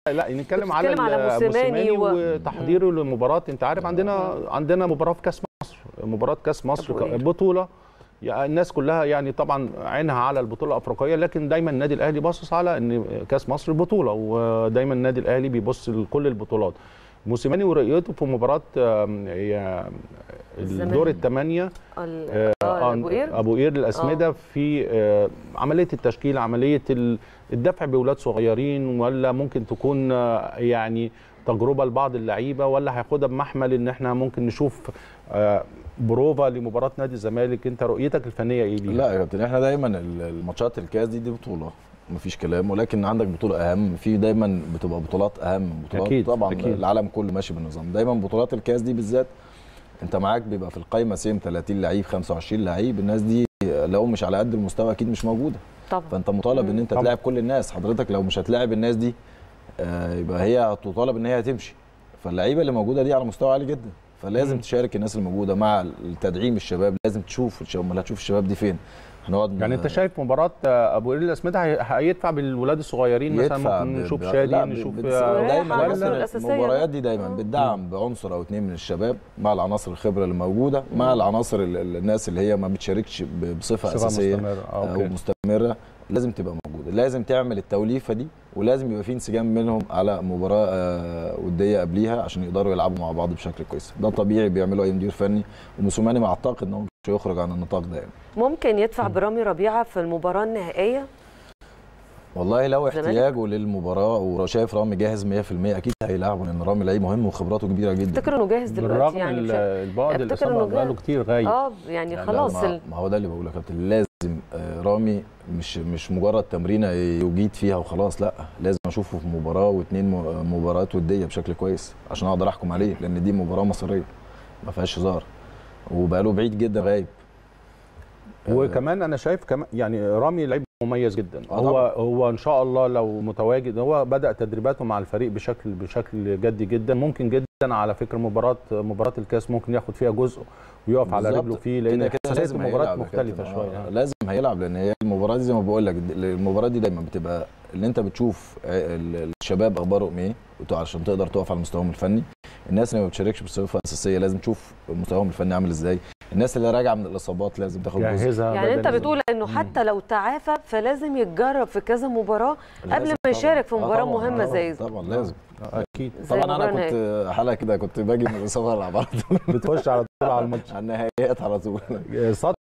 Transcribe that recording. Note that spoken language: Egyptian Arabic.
لا نتكلم على بتتكلم على ال- موسيماني و- وتحضيره للمباراه انت عارف عندنا عندنا مباراه في كاس مصر مباراه كاس مصر أبو قير. بطوله يعني الناس كلها يعني طبعا عينها على البطوله الافريقيه لكن دايما النادي الاهلي باصص على ان كاس مصر بطوله ودايما النادي الاهلي بيبص لكل البطولات موسيماني ورؤيته في مباراه آم، هي الزمالك. الدور الثمانيه ال- آه، اه ابو قير ابو قير الاسمده في آه، عمليه التشكيل عمليه ال- الدفع باولاد صغيرين ولا ممكن تكون آه، يعني تجربه لبعض اللعيبه ولا هياخدها بمحمل ان احنا ممكن نشوف آه، بروفا لمباراه نادي الزمالك انت رؤيتك الفنيه ايه ليها؟ لا يا كابتن احنا دايما ال- الماتشات الكاس دي دي بطوله مفيش كلام ولكن عندك بطوله اهم في دايما بتبقى بطولات اهم من بطولات أكيد، طبعا أكيد. العالم كله ماشي بالنظام دايما بطولات الكاس دي بالذات انت معاك بيبقى في القايمه سيم 30 لعيب 25 لعيب الناس دي لو مش على قد المستوى اكيد مش موجوده طبعا فانت مطالب ان انت طبعا. تلاعب كل الناس حضرتك لو مش هتلاعب الناس دي آه، يبقى هي هتطالب ان هي تمشي فاللعيبه اللي موجوده دي على مستوى عالي جدا فلازم مم. تشارك الناس الموجوده مع التدعيم الشباب لازم تشوف الشباب امال هتشوف الشباب دي فين هنقعد يعني انت شايف مباراه آه، ابو قير الاسمده هي- هيدفع بالولاد الصغيرين مثلا يدفع ممكن ب- نشوف ب- شادي لا، نشوف بت- آه، دايما ولا- العناصر الأساسية المباريات بقى. دي دايما آه. بتدعم بعنصر او اتنين من الشباب مع العناصر الخبره اللي موجوده مع العناصر ال- ال- الناس اللي هي ما بتشاركش ب- بصفه صفة اساسيه مستمرة. آه، او أوكي. مستمره لازم تبقى موجوده لازم تعمل التوليفه دي ولازم يبقى في انسجام منهم على مباراه آه، وديه قبليها عشان يقدروا يلعبوا مع بعض بشكل كويس ده طبيعي بيعمله اي مدير فني وموسوماني ما اعتقد ان هو مش هيخرج عن النطاق ده يعني ممكن يدفع برامي ربيعه في المباراه النهائيه والله لو زمالك؟ احتياجه للمباراه وشايف رامي جاهز 100% اكيد هيلعبه لان رامي لعيب مهم وخبراته كبيره جدا افتكر انه جاهز دلوقتي بالرغم يعني ال- بشكل- البعد افتكر الاصابه إنه بقاله جاي. كتير غايب اه يعني يعني خلاص ما, ال- ما هو ده اللي بقوله يا كابتن لازم آه، رامي مش مش مجرد تمرينه يجيد فيها وخلاص لا لازم اشوفه في مباراه واثنين مباريات وديه بشكل كويس عشان اقدر احكم عليه لان دي مباراه مصريه ما فيهاش هزار وبقاله بعيد جدا غايب وكمان انا شايف كمان يعني رامي لعيب مميز جدا آه هو طبعاً. هو ان شاء الله لو متواجد هو بدا تدريباته مع الفريق بشكل بشكل جدي جدا ممكن جدا على فكره مباراه مباراه الكاس ممكن ياخد فيها جزء ويقف على بالظبط. رجله فيه كده لان كده حساسيه لازم المباراه هيلعب يا مختلفه كابتن. شويه آه، لازم هيلعب لان هي المباراه دي زي ما بقول لك المباراه دي دايما بتبقى اللي انت بتشوف ال- الشباب اخبارهم ايه وت- عشان تقدر تقف على مستواهم الفني الناس اللي ما بتشاركش بصفه اساسيه لازم تشوف مستواهم الفني عامل ازاي الناس اللي راجعه من الاصابات لازم تاخد جزء جاهزها يعني انت بدنياً. بتقول انه حتى لو تعافى فلازم يتجرب في كذا مباراه قبل لازم ما طبعاً. يشارك في آه مباراه طبعاً، مهمه آه زي طبعا لازم آه، اكيد زي طبعا انا المباراة النهائية. كنت حلقه كده كنت باجي من الاصابه العب على طول بتخش على طول على الماتش على النهائيات على طول سطر